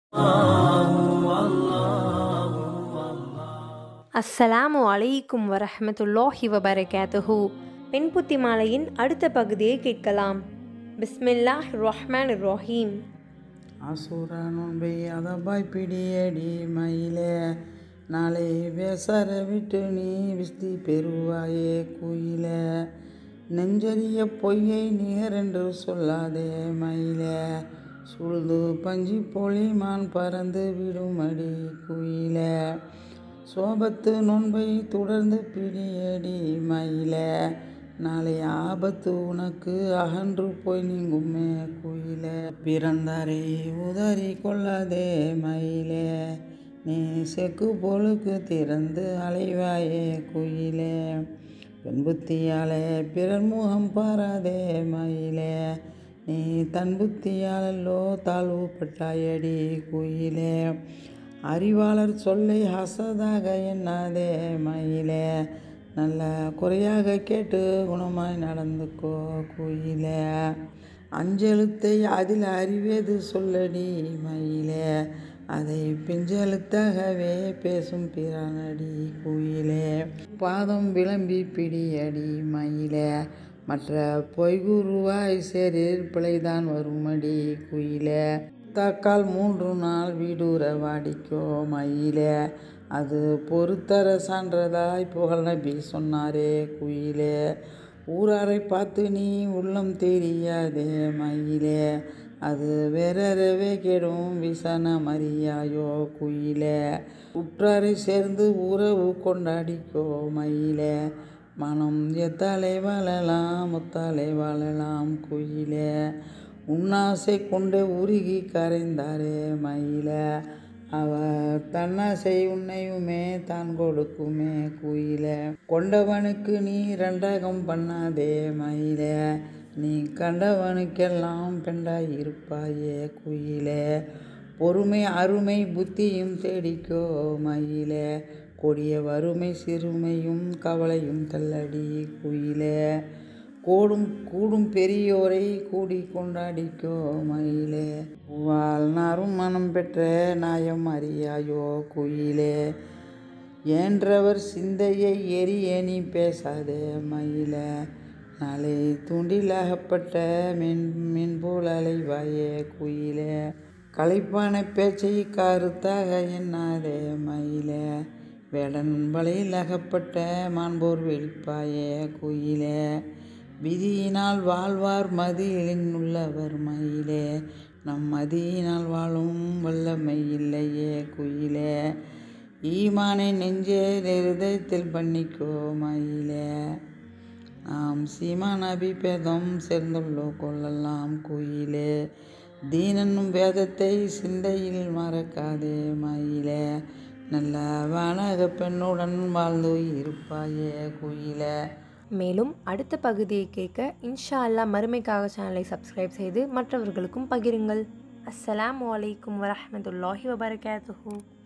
அஸ்ஸலாமு அலைக்கும் வரஹ்மத்துல்லாஹி வபரகாத்துஹு பெண்புத்தி மாலையின் அடுத்த பகுதியை கேட்கலாம் பிஸ்மில்லாஹ் ரஹ்மான் ரஹீம் அசுர நோன்பை அதபாய் பிடியடி மயிலே நாளை பேசற விட்டு நீ விஸ்தி பெறுவாயே குயிலே நெஞ்சறிய பொய்யை நீரென்று சொல்லாதே மயிலே சுழுது பஞ்சி பொலிமான் பறந்து விடுமடி குயிலே சோபத்து நோன்பை தொடர்ந்து பிடியடி மயிலே நாளை ஆபத்து உனக்கு அகன்று போய் நீங்குமே குயிலே பிறந்தாரை உதறி கொள்ளாதே மயிலே நீ செக்கு பொழுக்கு திறந்து அலைவாயே குயிலே பெண் புத்தியாலே பிறர் முகம் பாராதே மயிலே நீ தன் புத்தியாலோ தாழ்வு பட்டாயடி குயிலே அறிவாளர் சொல்லை ஹசதாக எண்ணாதே மயிலே நல்ல குறையாக கேட்டு குணமாய் நடந்துக்கோ குயிலே அஞ்செழுத்தை அதில் அறிவேது சொல்லடி மயிலே அதை பிஞ்செழுத்தாகவே பேசும் பிரானடி குயிலே பாதம் விளம்பி பிடியடி மயிலே மற்ற பொய்குருவாய் சேரில் பிழைதான் வருமடி குயிலே தக்கால் மூன்று நாள் வீடுற வாடிக்கோ மயிலே அது பொறுத்தர சான்றதாய் புகழ் நபி சொன்னாரே குயிலே ஊராரை பார்த்து நீ உள்ளம் தெரியாதே மயிலே அது வேறவே கெடும் விசன மரியாயோ குயிலே உற்றாரை சேர்ந்து உறவு கொண்டாடிக்கோ மயிலே மனம் எத்தாலே வாழலாம் முத்தாலே வாழலாம் குயிலே உன்னாசை கொண்டு உருகி கரைந்தாரே மயில அவர் தன்னாசை உன்னையுமே தான் கொடுக்குமே குயில கொண்டவனுக்கு நீ ரெண்டகம் பண்ணாதே மயில நீ கண்டவனுக்கெல்லாம் பெண்டாய் இருப்பாயே குயிலே பொறுமை அருமை புத்தியும் தேடிக்கோ மயிலே கொடிய வறுமை சிறுமையும் கவலையும் தள்ளடி குயிலே கோடும் கூடும் பெரியோரை கூடி கொண்டாடிக்கோ மயிலே வாழ்நாரும் மனம் பெற்ற நாயம் அறியாயோ குயிலே ஏன்றவர் சிந்தையை எரிய நீ பேசாதே மயிலே நாளை தூண்டிலாகப்பட்ட மென் மென்போல் அலைவாயே குயிலே களைப்பான பேச்சை கருத்தாக எண்ணாதே மயிலே வேடன் வலையில் அகப்பட்ட மான்போர் வெளிப்பாயே குயிலே விதியினால் வாழ்வார் மதியிலின் உள்ளவர் மயிலே நம் மதியினால் வாழும் வல்லமை இல்லையே குயிலே ஈமானை நெஞ்சே இருதயத்தில் பண்ணிக்கோ மயிலே நாம் சீமான் அபிபேதம் சேர்ந்துள்ளோ கொள்ளலாம் குயிலே தீனனும் வேதத்தை சிந்தையில் மறக்காதே மயிலே நல்ல வானக பெண்ணுடன் வாழ்ந்து இருப்பாயே குயிலே மேலும் அடுத்த பகுதியை கேட்க இன்ஷா அல்லாஹ் மறுமைக்காக சேனலை சப்ஸ்கிரைப் செய்து மற்றவர்களுக்கும் பகிருங்கள் அஸ்ஸலாமு அலைக்கும் வரஹ்மத்துல்லாஹி வபரகாத்துஹு